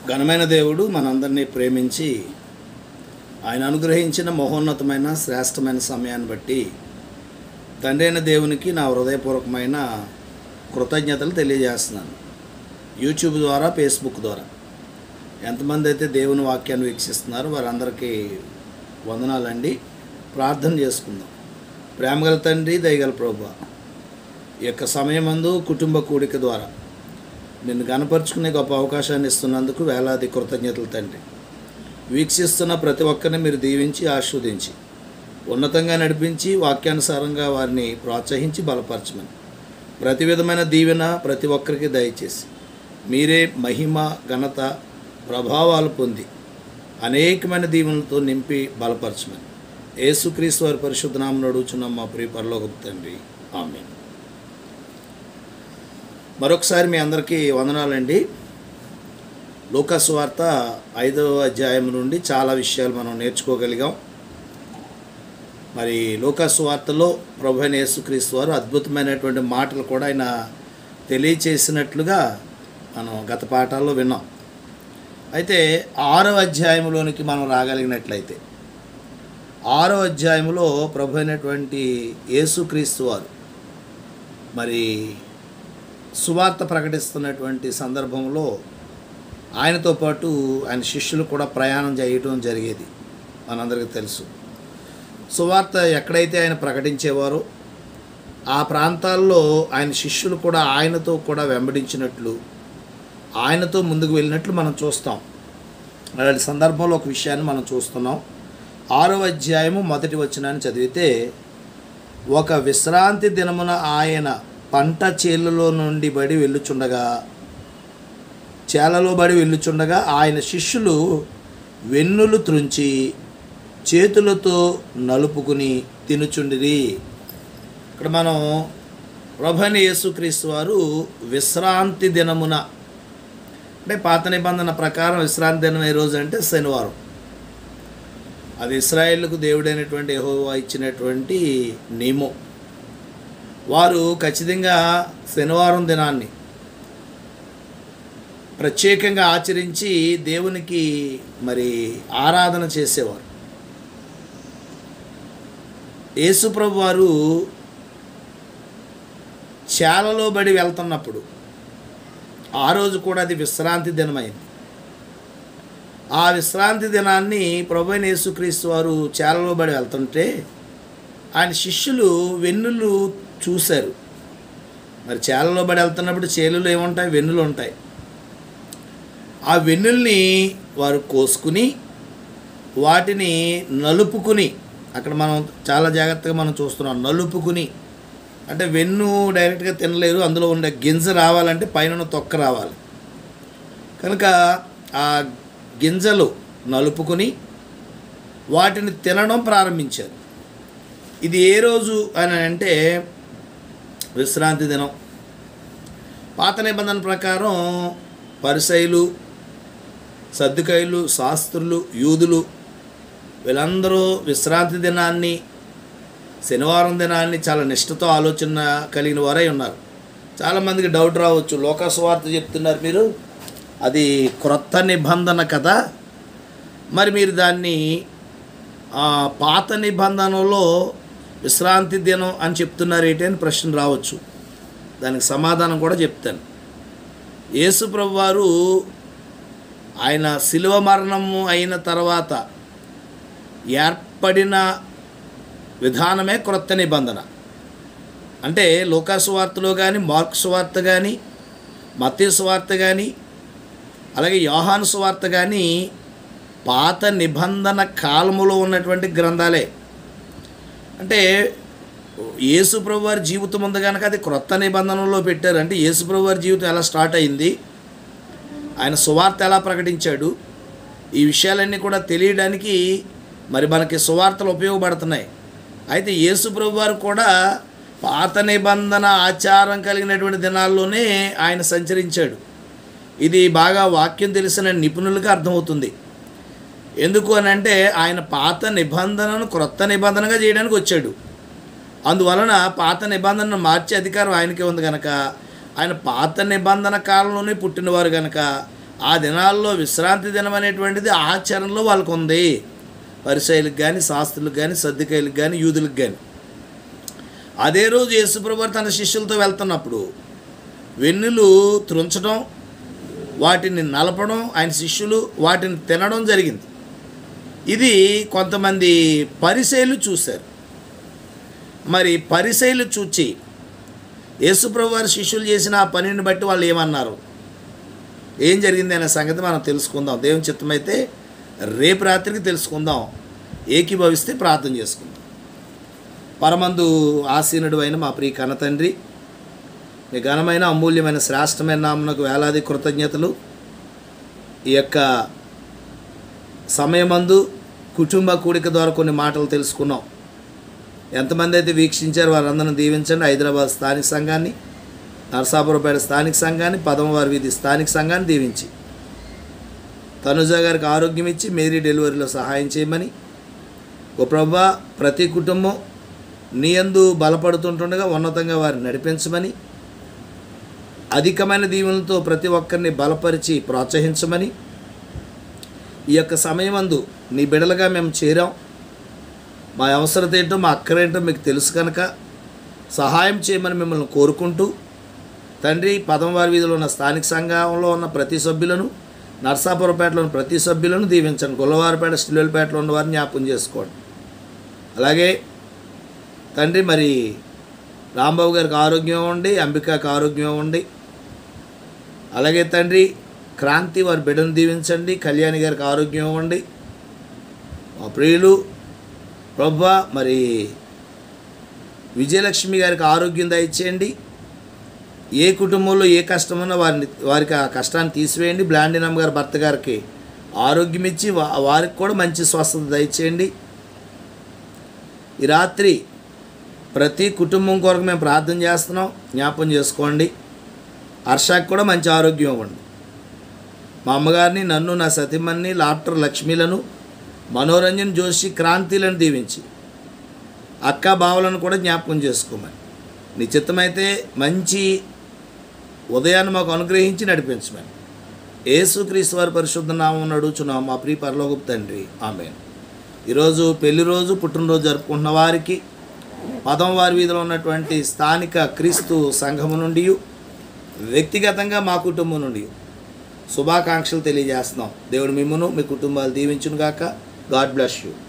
ఘనమైన దేవుడు మనందరినీ ప్రేమించి ఆయన అనుగ్రహించిన మహోన్నతమైన శ్రేష్టమైన సమయాన్ని బట్టి తండ్రి అయిన దేవునికి నా హృదయపూర్వకమైన కృతజ్ఞతలు తెలియజేస్తున్నాను యూట్యూబ్ ద్వారా ఫేస్బుక్ ద్వారా ఎంతమంది అయితే దేవుని వాక్యాన్ని వీక్షిస్తున్నారో వారందరికీ వందనాలండి ప్రార్థన చేసుకుందాం ప్రేమగల తండ్రి దయగల ప్రభు ఈ యొక్క సమయమందు కుటుంబ కూడిక ద్వారా నిన్ను గనపరుచుకునే గొప్ప అవకాశాన్ని ఇస్తున్నందుకు వేలాది కృతజ్ఞతలు తండ్రి వీక్షిస్తున్న ప్రతి ఒక్కరిని మీరు దీవించి ఆస్వాదించి ఉన్నతంగా నడిపించి వాక్యానుసారంగా వారిని ప్రోత్సహించి బలపరచమని ప్రతి విధమైన దీవెన ప్రతి ఒక్కరికి దయచేసి మీరే మహిమ ఘనత ప్రభావాలు పొంది అనేకమైన దీవెనలతో నింపి బలపరచమని యేసుక్రీస్తు వారి పరిశుద్ధ నామం అడుగుచున్నాం మా ప్రియ పరలోకపు తండ్రి ఆమె మరొకసారి మీ అందరికీ వందనాలండి లూకాసు వార్త ఐదవ అధ్యాయం నుండి చాలా విషయాలు మనం నేర్చుకోగలిగాం మరి లూకాసు వార్తలో ప్రభు అయిన యేసుక్రీస్తు వారు అద్భుతమైనటువంటి మాటలు కూడా ఆయన తెలియచేసినట్లుగా మనం గత పాఠాల్లో విన్నాం అయితే ఆరవ అధ్యాయంలోనికి మనం రాగలిగినట్లయితే ఆరవ అధ్యాయంలో ప్రభు అయినటువంటి యేసుక్రీస్తు వారు మరి సువార్త ప్రకటిస్తున్నటువంటి సందర్భంలో ఆయనతో పాటు ఆయన శిష్యులు కూడా ప్రయాణం చేయటం జరిగేది మనందరికీ తెలుసు సువార్త ఎక్కడైతే ఆయన ప్రకటించేవారో ఆ ప్రాంతాల్లో ఆయన శిష్యులు కూడా ఆయనతో కూడా వెంబడించినట్లు ఆయనతో ముందుకు వెళ్ళినట్లు మనం చూస్తాం అలాంటి సందర్భంలో ఒక విషయాన్ని మనం చూస్తున్నాం ఆరవ అధ్యాయము మొదటి వచనాన్ని చదివితే ఒక విశ్రాంతి దినమున ఆయన పంట చేలలో నుండి బడి వెళ్ళుచుండగా చేలలో బడి వెళ్ళుచుండగా ఆయన శిష్యులు వెన్నులు త్రుంచి చేతులతో నలుపుకుని తినుచుండిరి ఇక్కడ మనం ప్రభని యేసుక్రీస్తు వారు విశ్రాంతి దినమున అంటే పాత నిబంధన ప్రకారం విశ్రాంతి దినం ఏ రోజు అంటే శనివారం అది ఇస్రాయేళ్లకు దేవుడైనటువంటి యెహోవా ఇచ్చినటువంటి నియమం వారు ఖచ్చితంగా శనివారం దినాన్ని ప్రత్యేకంగా ఆచరించి దేవునికి మరి ఆరాధన చేసేవారు యేసుప్రభు వారు చాలలో బడి వెళ్తున్నప్పుడు ఆ రోజు కూడా అది విశ్రాంతి దినమైంది ఆ విశ్రాంతి దినాన్ని ప్రభు అయిన యేసుక్రీస్తు వారు చాలలో బడి వెళ్తుంటే ఆయన శిష్యులు వెన్నులు చూశారు మరి చేలలో బడి వెళ్తున్నప్పుడు చేలులు ఏముంటాయి వెన్నులు ఉంటాయి ఆ వెన్నుల్ని వారు కోసుకుని వాటిని నలుపుకుని అక్కడ మనం చాలా జాగ్రత్తగా మనం చూస్తున్నాం నలుపుకుని అంటే వెన్ను డైరెక్ట్గా తినలేరు అందులో ఉండే గింజ రావాలంటే పైన తొక్క రావాలి కనుక ఆ గింజలు నలుపుకుని వాటిని తినడం ప్రారంభించారు ఇది ఏ రోజు అని అంటే విశ్రాంతి దినం పాత నిబంధన ప్రకారం పరిసైలు సర్దుకాయలు శాస్త్రులు యూదులు వీళ్ళందరూ విశ్రాంతి దినాన్ని శనివారం దినాన్ని చాలా నిష్ఠతో ఆలోచన కలిగిన వారై ఉన్నారు చాలామందికి డౌట్ రావచ్చు లోకస్వార్త చెప్తున్నారు మీరు అది క్రొత్త నిబంధన కదా మరి మీరు దాన్ని ఆ, పాత నిబంధనలో విశ్రాంతి దినం అని చెప్తున్నారు ఏంటి అని ప్రశ్న రావచ్చు దానికి సమాధానం కూడా చెప్తాను యేసు ప్రభు వారు ఆయన శిలువ మరణము అయిన తర్వాత ఏర్పడిన విధానమే క్రొత్త నిబంధన అంటే లోకాసు వార్తలో కానీ మార్క్స్ వార్త కానీ మతీసు వార్త కానీ అలాగే యోహాను సువార్త కానీ పాత నిబంధన కాలములో ఉన్నటువంటి గ్రంథాలే అంటే యేసుప్రభు వారి జీవితం ఉంది కనుక అది క్రొత్త నిబంధనలో పెట్టారు అంటే యేసుప్రభు వారి జీవితం ఎలా స్టార్ట్ అయింది ఆయన సువార్త ఎలా ప్రకటించాడు ఈ విషయాలన్నీ కూడా తెలియడానికి మరి మనకి సువార్తలు ఉపయోగపడుతున్నాయి అయితే యేసుప్రభు వారు కూడా పాత నిబంధన ఆచారం కలిగినటువంటి దినాల్లోనే ఆయన సంచరించాడు ఇది బాగా వాక్యం తెలిసిన నిపుణులకు అర్థమవుతుంది ఎందుకు అని అంటే ఆయన పాత నిబంధనను క్రొత్త నిబంధనగా చేయడానికి వచ్చాడు అందువలన పాత నిబంధనను మార్చే అధికారం ఆయనకే ఉంది కనుక ఆయన పాత నిబంధన కాలంలోనే పుట్టినవారు కనుక ఆ దినాల్లో విశ్రాంతి దినం అనేటువంటిది ఆచరణలో వాళ్ళకు ఉంది పరిచయలకు కానీ శాస్త్రులకు కానీ సర్దికాయలకు కానీ యూదులకు కానీ అదే రోజు యేసుప్రభు తన శిష్యులతో వెళ్తున్నప్పుడు వెన్నులు త్రుంచడం వాటిని నలపడం ఆయన శిష్యులు వాటిని తినడం జరిగింది ఇది కొంతమంది పరిశైలు చూశారు మరి పరిశైలు చూచి యేసుప్రభు వారి శిష్యులు చేసిన ఆ పనిని బట్టి వాళ్ళు ఏమన్నారు ఏం జరిగింది అనే సంగతి మనం తెలుసుకుందాం దేవుని చిత్తమైతే రేపు రాత్రికి తెలుసుకుందాం ఏకీభవిస్తే ప్రార్థన చేసుకుందాం పరమందు ఆసీనుడు అయిన మా ప్రియ కనతండ్రి మీ ఘనమైన అమూల్యమైన శ్రేష్టమైన నామనకు వేలాది కృతజ్ఞతలు ఈ యొక్క సమయమందు కుటుంబ కూడిక ద్వారా కొన్ని మాటలు తెలుసుకున్నాం ఎంతమంది అయితే వీక్షించారో వారందరిని దీవించండి హైదరాబాద్ స్థానిక సంఘాన్ని నరసాపురపేట స్థానిక సంఘాన్ని పదమవారి వీధి స్థానిక సంఘాన్ని దీవించి తనుజ గారికి ఆరోగ్యం ఇచ్చి మేరీ డెలివరీలో సహాయం చేయమని ఓ ప్రభా ప్రతి కుటుంబం నీ యందు బలపడుతుంటుండగా ఉన్నతంగా వారిని నడిపించమని అధికమైన దీవులతో ప్రతి ఒక్కరిని బలపరిచి ప్రోత్సహించమని ఈ యొక్క సమయమందు నీ బిడలుగా మేము చేరాం మా అవసరత ఏంటో మా అక్కరేంటో మీకు తెలుసు కనుక సహాయం చేయమని మిమ్మల్ని కోరుకుంటూ తండ్రి పదమవారి వీధిలో ఉన్న స్థానిక సంఘంలో ఉన్న ప్రతి సభ్యులను నర్సాపురపేటలోని ప్రతి సభ్యులను దీవించండి గొల్లవారిపేట స్టిల్వేలపేటలో ఉన్న వారిని జ్ఞాపకం చేసుకోండి అలాగే తండ్రి మరి రాంబాబు గారికి ఆరోగ్యం ఇవ్వండి అంబికాకి ఆరోగ్యం ఇవ్వండి అలాగే తండ్రి క్రాంతి వారి బిడ్డను దీవించండి కళ్యాణి గారికి ఆరోగ్యం ఇవ్వండి మా ప్రియులు ప్రభా మరి విజయలక్ష్మి గారికి ఆరోగ్యం దయచేయండి ఏ కుటుంబంలో ఏ కష్టమున్నా వారిని వారికి ఆ కష్టాన్ని తీసివేయండి బ్లాండినమ్మ గారి భర్త గారికి ఆరోగ్యం ఇచ్చి వా వారికి కూడా మంచి స్వస్థత దయచేయండి ఈ రాత్రి ప్రతి కుటుంబం కొరకు మేము ప్రార్థన చేస్తున్నాం జ్ఞాపం చేసుకోండి హర్షాకి కూడా మంచి ఆరోగ్యం ఇవ్వండి మా అమ్మగారిని నన్ను నా సతీమణ్ణి లాప్టర్ లక్ష్మీలను మనోరంజన్ జోషి క్రాంతిలను దీవించి అక్క బావలను కూడా జ్ఞాపకం చేసుకోమని నీ చిత్తమైతే మంచి ఉదయాన్ని మాకు అనుగ్రహించి నడిపించమని యేసుక్రీస్తు వారి పరిశుద్ధ నామం నడుచున్నాం మా ప్రియ పరలోకపు తండ్రి ఆమె ఈరోజు పెళ్లి రోజు పుట్టినరోజు జరుపుకుంటున్న వారికి పదం వారి వీధిలో ఉన్నటువంటి స్థానిక క్రీస్తు సంఘము నుండి వ్యక్తిగతంగా మా కుటుంబం నుండి శుభాకాంక్షలు తెలియజేస్తున్నాం దేవుడు మిమ్మను మీ కుటుంబాలు దీవించును గాక గాడ్ బ్లెస్ యూ